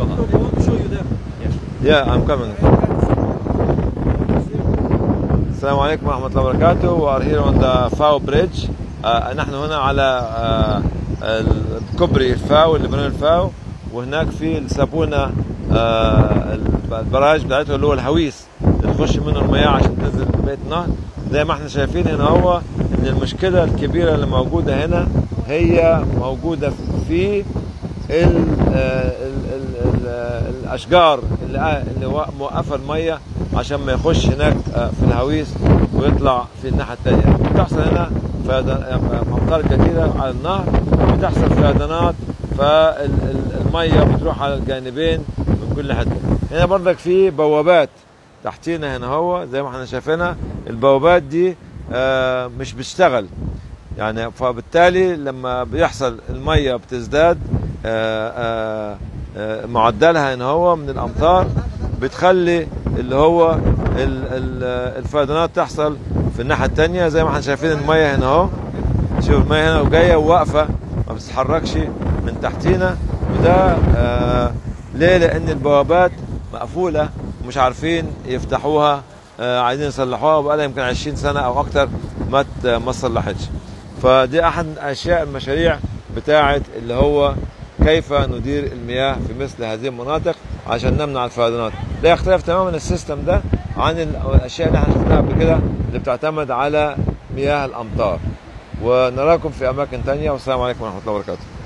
They want to show you there. Yeah, I'm coming. السلام عليكم ورحمة الله وبركاته. We are here on the FAO bridge. آه نحن هنا على آه الكوبري الفاو اللي بنوا الفاو وهناك في السابونة آه البراج بتاعته اللي هو الهويس اللي تخش منه المياه عشان تنزل بيت النهر زي ما احنا شايفين هنا هو ان المشكلة الكبيرة اللي موجودة هنا هي موجودة في ال ال ال ال الاشجار اللي اللي موقفه الميه عشان ما يخش هناك في الهويس ويطلع في الناحيه الثانيه بتحصل هنا امطار كثيره على النهر بتحصل فيضانات فالميه بتروح على الجانبين من كل حته هنا برضك في بوابات تحتينا هنا هو زي ما احنا شايفينها البوابات دي مش بتشتغل يعني فبالتالي لما بيحصل الميه بتزداد آآ آآ معدلها هنا هو من الامطار بتخلي اللي هو الفيضانات تحصل في الناحيه الثانيه زي ما احنا شايفين الميه هنا اهو شوف الميه هنا وجايه وواقفه ما بتتحركش من تحتينا وده ليه لان البوابات مقفوله ومش عارفين يفتحوها عايزين يصلحوها وبقى يمكن 20 سنه او اكتر ما ما اتصلحتش فدي احد اشياء المشاريع بتاعه اللي هو كيف ندير المياه في مثل هذه المناطق عشان نمنع الفيضانات ده يختلف تماما السيستم ده عن الاشياء اللي احنا شفناها قبل كده اللي بتعتمد على مياه الامطار ونراكم في اماكن تانية والسلام عليكم ورحمه الله وبركاته